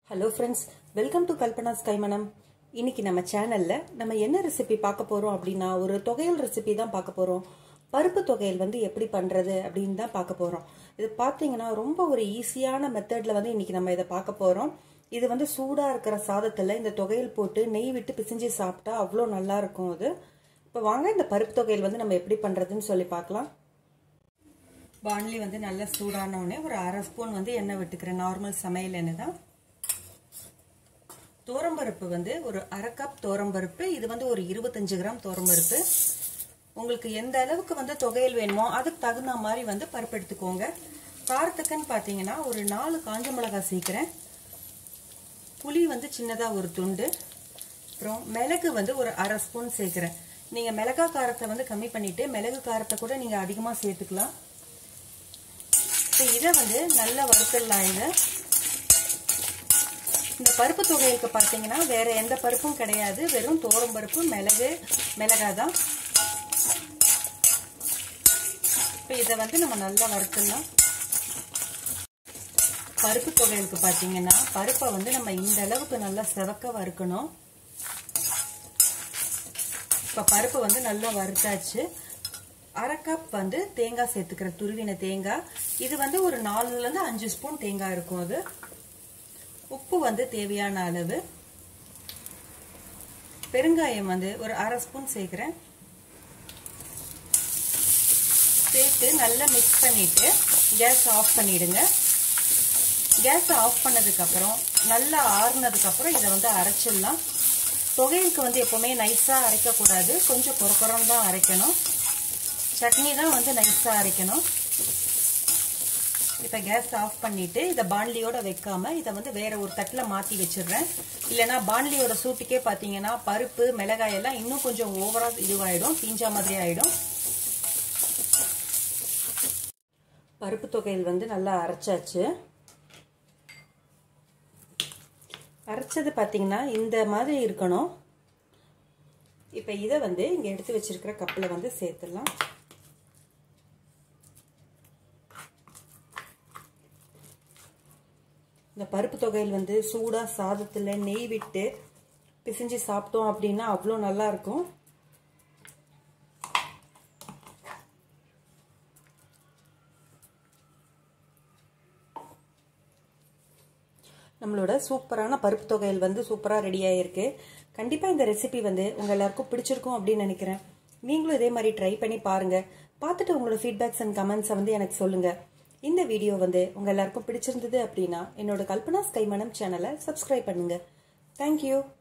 hello friends welcome to Kalpana's கைமணம் இன்னைக்கு நம்ம சேனல்ல நம்ம என்ன ரெசிபி பார்க்க போறோம் அப்படின்னா ஒரு தொகையல் ரெசிபி தான் பார்க்க போறோம் பருப்பு தொகையல் வந்து எப்படி பண்றது அப்படின்னு தான் பார்க்க போறோம் இது பார்த்தீங்கன்னா ரொம்ப ஒரு ஈஸியான மெத்தட்ல வந்து இன்னைக்கு நம்ம இதை பார்க்க போறோம் இது வந்து சூடா இருக்கிற சாதத்துல இந்த தொகையல் போட்டு நெய் விட்டு பிசிஞ்சு சாப்பிட்டா அவ்வளோ நல்லா இருக்கும் அது இப்போ வாங்க இந்த பருப்பு தொகையல் வந்து நம்ம எப்படி பண்றதுன்னு சொல்லி பார்க்கலாம் வான்லி வந்து நல்லா சூடான உடனே ஒரு அரை ஸ்பூன் வந்து எண்ணெய் விட்டுக்கிறேன் நார்மல் சமையல் எண்ணெய் தான் தோரம்பருப்பு வந்து ஒரு அரை கப் தோரம்பருப்பு இது வந்து ஒரு இருபத்தஞ்சு கிராம் தோரம்பருப்பு உங்களுக்கு எந்த அளவுக்கு வந்து தொகையில் வேணுமோ அதுக்கு தகுந்த மாதிரி வந்து பருப்பு எடுத்துக்கோங்க காரத்துக்குன்னு பார்த்தீங்கன்னா ஒரு நாலு காஞ்ச மிளகாய் சேர்க்குறேன் புளி வந்து சின்னதாக ஒரு துண்டு அப்புறம் மிளகு வந்து ஒரு அரை ஸ்பூன் சேர்க்குறேன் நீங்கள் மிளகா காரத்தை வந்து கம்மி பண்ணிட்டு மிளகு காரத்தை கூட நீங்கள் அதிகமாக சேர்த்துக்கலாம் இப்போ இதை வந்து நல்லா வறுத்துடலாம் இதை இந்த பருப்பு தொகைக்கு பார்த்தீங்கன்னா வேற எந்த பருப்பும் கிடையாது வெறும் தோரம் பருப்பு மிளகு மிளகா தான் இப்போ இதை வந்து நம்ம நல்லா வறுத்துடலாம் பருப்பு தொகைகளுக்கு பார்த்தீங்கன்னா பருப்பை வந்து நம்ம இந்த அளவுக்கு நல்லா செவக்க வறுக்கணும் இப்போ பருப்பு வந்து நல்லா வறுத்தாச்சு அரை கப் வந்து தேங்காய் சேர்த்துக்கிற துருவின தேங்காய் இது வந்து ஒரு நாலுலேருந்து அஞ்சு ஸ்பூன் தேங்காய் இருக்கும் அது உப்பு வந்து தேவையான அளவு பெருங்காயம் வந்து ஒரு அரை ஸ்பூன் சேர்க்குறேன் சேர்த்து நல்லா மிக்ஸ் பண்ணிட்டு கேஸ் ஆஃப் பண்ணிடுங்க கேஸ் ஆஃப் பண்ணதுக்கப்புறம் நல்லா ஆறுனதுக்கப்புறம் இதை வந்து அரைச்சிடலாம் தொகையுக்கு வந்து எப்போவுமே நைஸாக அரைக்கக்கூடாது கொஞ்சம் குறக்குறம் தான் அரைக்கணும் சட்னி தான் வந்து நைஸாக அரைக்கணும் இப்போ கேஸ் ஆஃப் பண்ணிட்டு இதை பாண்லியோட வைக்காம இதை வந்து வேற ஒரு தட்டில் மாற்றி வச்சிடுறேன் இல்லைனா பாண்லியோட சூட்டுக்கே பார்த்தீங்கன்னா பருப்பு மிளகாய் எல்லாம் இன்னும் கொஞ்சம் ஓவரா இதுவாயிடும் தீஞ்சா மாதிரி ஆயிடும் பருப்பு தொகையில் வந்து நல்லா அரைச்சாச்சு அரைச்சது பார்த்தீங்கன்னா இந்த மாதிரி இருக்கணும் இப்போ இதை வந்து இங்கே எடுத்து வச்சிருக்கிற கப்பில் வந்து சேர்த்துடலாம் இந்த பருப்பு தொகையில் வந்து சூடாக சாதத்தில் நெய் விட்டு பிசிஞ்சு சாப்பிட்டோம் அப்படின்னா அவ்வளோ நல்லா இருக்கும் நம்மளோட சூப்பரான பருப்பு தொகையில் வந்து சூப்பராக ரெடி ஆகிருக்கு கண்டிப்பாக இந்த ரெசிபி வந்து உங்கள் எல்லாருக்கும் பிடிச்சிருக்கும் அப்படின்னு நினைக்கிறேன் நீங்களும் இதே மாதிரி ட்ரை பண்ணி பாருங்க பார்த்துட்டு உங்களோட ஃபீட்பேக்ஸ் அண்ட் கமெண்ட்ஸை வந்து எனக்கு சொல்லுங்கள் இந்த வீடியோ வந்து உங்கள் எல்லாருக்கும் பிடிச்சிருந்தது அப்படின்னா என்னோட கல்பனா ஸ்கைமனம் சேனலை சப்ஸ்கிரைப் பண்ணுங்க தேங்க்யூ